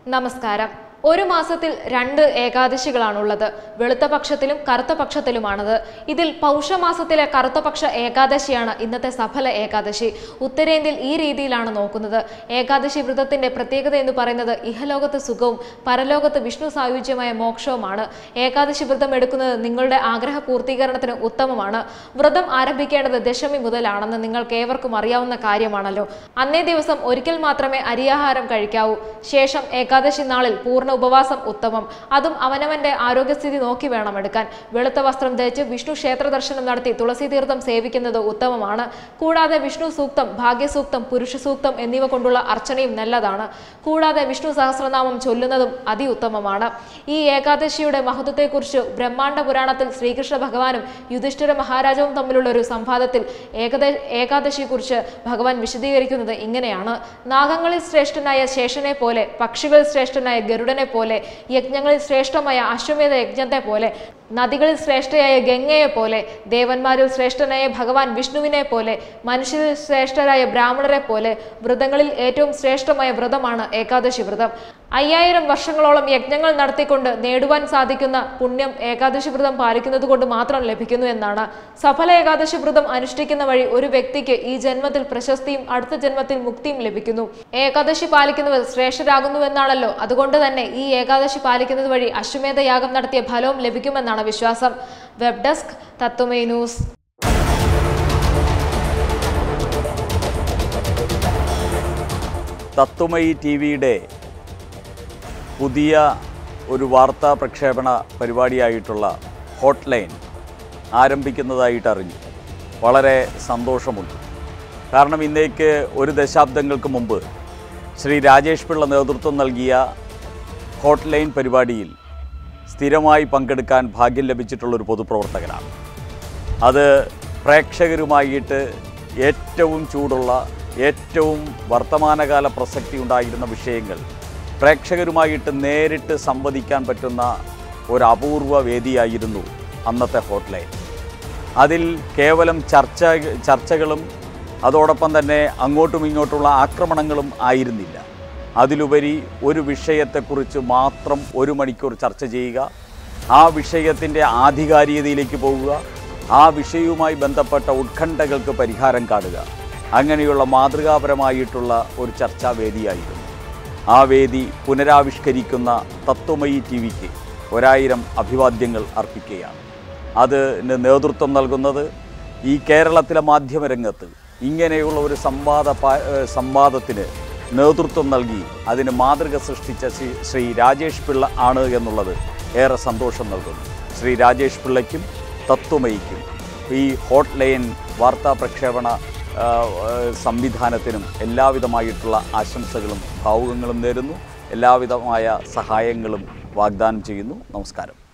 നമസ്കാരം ഒരു മാസത്തിൽ രണ്ട് ഏകാദശികളാണുള്ളത് വെളുത്ത പക്ഷത്തിലും കറുത്ത പക്ഷത്തിലുമാണത് ഇതിൽ പൗഷമാസത്തിലെ കറുത്ത പക്ഷ ഏകാദശിയാണ് ഇന്നത്തെ സഫല ഏകാദശി ഉത്തരേന്ത്യയിൽ ഈ രീതിയിലാണ് നോക്കുന്നത് ഏകാദശി വ്രതത്തിന്റെ പ്രത്യേകത എന്ന് പറയുന്നത് ഇഹലോകത്ത് സുഖവും പരലോകത്ത് വിഷ്ണു സായുജ്യമായ മോക്ഷവുമാണ് ഏകാദശി വ്രതം എടുക്കുന്നത് നിങ്ങളുടെ ആഗ്രഹ പൂർത്തീകരണത്തിന് ഉത്തമമാണ് വ്രതം ആരംഭിക്കേണ്ടത് ദശമി മുതലാണെന്ന് നിങ്ങൾക്ക് ഏവർക്കും അറിയാവുന്ന കാര്യമാണല്ലോ അന്നേ ദിവസം ഒരിക്കൽ മാത്രമേ അരിയാഹാരം കഴിക്കാവൂ ശേഷം ഏകാദശി നാളിൽ പൂർണ്ണ ഉപവാസം ഉത്തമം അതും അവനവന്റെ ആരോഗ്യസ്ഥിതി നോക്കി വേണം എടുക്കാൻ വെളുത്ത വസ്ത്രം ധരിച്ച് വിഷ്ണു ക്ഷേത്ര ദർശനം നടത്തി തുളസി തീർത്ഥം സേവിക്കുന്നത് ഉത്തമമാണ് കൂടാതെ വിഷ്ണു സൂക്തം ഭാഗ്യസൂക്തം പുരുഷ സൂക്തം എന്നിവ കൊണ്ടുള്ള അർച്ചനയും നല്ലതാണ് കൂടാതെ വിഷ്ണു സഹസ്രനാമം ചൊല്ലുന്നതും അതി ഉത്തമമാണ് ഈ ഏകാദശിയുടെ മഹത്വത്തെക്കുറിച്ച് ബ്രഹ്മാണ്ഡ പുരാണത്തിൽ ശ്രീകൃഷ്ണ ഭഗവാനും യുധിഷ്ഠിര മഹാരാജാവും തമ്മിലുള്ള ഒരു സംവാദത്തിൽ ഏകദ ഏകാദശിയെക്കുറിച്ച് ഭഗവാൻ വിശദീകരിക്കുന്നത് ഇങ്ങനെയാണ് നാഗങ്ങളിൽ ശ്രേഷ്ഠനായ ശേഷനെ പോലെ പക്ഷികളിൽ ശ്രേഷ്ഠനായ ഗരുഡനെ പോലെ യജ്ഞങ്ങളിൽ ശ്രേഷ്ഠമായ അശ്വമേധ യജ്ഞത്തെ പോലെ നദികളിൽ ശ്രേഷ്ഠയായ ഗംഗയെ പോലെ ദേവന്മാരിൽ ശ്രേഷ്ഠനായ ഭഗവാൻ വിഷ്ണുവിനെ പോലെ മനുഷ്യരിൽ ശ്രേഷ്ഠരായ ബ്രാഹ്മണരെ പോലെ വ്രതങ്ങളിൽ ഏറ്റവും ശ്രേഷ്ഠമായ വ്രതമാണ് ഏകാദശി വ്രതം അയ്യായിരം വർഷങ്ങളോളം യജ്ഞങ്ങൾ നടത്തിക്കൊണ്ട് നേടുവാൻ സാധിക്കുന്ന പുണ്യം ഏകാദശി വ്രതം പാലിക്കുന്നത് കൊണ്ട് മാത്രം ലഭിക്കുന്നു എന്നാണ് സഫല ഏകാദശി വ്രതം അനുഷ്ഠിക്കുന്ന വഴി ഒരു വ്യക്തിക്ക് ഈ ജന്മത്തിൽ പ്രശസ്തിയും അടുത്ത ജന്മത്തിൽ മുക്തിയും ലഭിക്കുന്നു ഏകാദശി പാലിക്കുന്നവർ ശ്രേഷ്ഠരാകുന്നുവെന്നാണല്ലോ അതുകൊണ്ട് തന്നെ ഈ ഏകാദശി പാലിക്കുന്നത് വഴി അശ്വമേധ യാഗം നടത്തിയ ഫലവും ലഭിക്കുമെന്നാണ് വിശ്വാസം വെബ് ഡെസ്ക് തത്വമേ ന്യൂസ് തത്വമയി ടി വിയുടെ പുതിയ ഒരു വാർത്താ പ്രക്ഷേപണ പരിപാടിയായിട്ടുള്ള ഹോട്ട് ലൈൻ ആരംഭിക്കുന്നതായിട്ട് അറിഞ്ഞു വളരെ സന്തോഷമുണ്ട് കാരണം ഇന്നേക്ക് ഒരു ദശാബ്ദങ്ങൾക്ക് മുമ്പ് ശ്രീ രാജേഷ് പിള്ള നേതൃത്വം നൽകിയ ഹോട്ട് ലൈൻ പരിപാടിയിൽ സ്ഥിരമായി പങ്കെടുക്കാൻ ഭാഗ്യം ലഭിച്ചിട്ടുള്ളൊരു പൊതുപ്രവർത്തകനാണ് അത് പ്രേക്ഷകരുമായിട്ട് ഏറ്റവും ചൂടുള്ള ഏറ്റവും വർത്തമാനകാല പ്രസക്തി ഉണ്ടായിരുന്ന വിഷയങ്ങൾ പ്രേക്ഷകരുമായിട്ട് നേരിട്ട് സംവദിക്കാൻ പറ്റുന്ന ഒരു അപൂർവ വേദിയായിരുന്നു അന്നത്തെ ഹോട്ട്ലൈൻ അതിൽ കേവലം ചർച്ച ചർച്ചകളും അതോടൊപ്പം തന്നെ അങ്ങോട്ടും ഇങ്ങോട്ടുള്ള ആക്രമണങ്ങളും ആയിരുന്നില്ല അതിലുപരി ഒരു വിഷയത്തെക്കുറിച്ച് മാത്രം ഒരു മണിക്കൂർ ചർച്ച ചെയ്യുക ആ വിഷയത്തിൻ്റെ ആധികാരികതയിലേക്ക് പോവുക ആ വിഷയവുമായി ബന്ധപ്പെട്ട ഉത്കണ്ഠകൾക്ക് പരിഹാരം കാണുക അങ്ങനെയുള്ള മാതൃകാപരമായിട്ടുള്ള ഒരു ചർച്ചാ വേദിയായിരുന്നു ആ വേദി പുനരാവിഷ്കരിക്കുന്ന തത്വമയി ടി വിക്ക് ഒരായിരം അഭിവാദ്യങ്ങൾ അർപ്പിക്കുകയാണ് അതിന് നേതൃത്വം നൽകുന്നത് ഈ കേരളത്തിലെ മാധ്യമരംഗത്ത് ഇങ്ങനെയുള്ള ഒരു സംവാദ പാ- ഏഹ് സംവാദത്തിന് നേതൃത്വം നൽകി അതിന് മാതൃക സൃഷ്ടിച്ച ശ്രീ ശ്രീ രാജേഷ് പിള്ള ആണ് എന്നുള്ളത് ഏറെ സന്തോഷം നൽകുന്നു ശ്രീ രാജേഷ് പിള്ളയ്ക്കും തത്വമയിക്കും ഈ ഹോട്ട് ലൈൻ വാർത്താ പ്രക്ഷേപണ ആ, ആ, സംവിധാനത്തിനും എല്ലാവിധമായിട്ടുള്ള ആശംസകളും ഭാവുകങ്ങളും നേരുന്നു എല്ലാവിധമായ സഹായങ്ങളും വാഗ്ദാനം ചെയ്യുന്നു നമസ്കാരം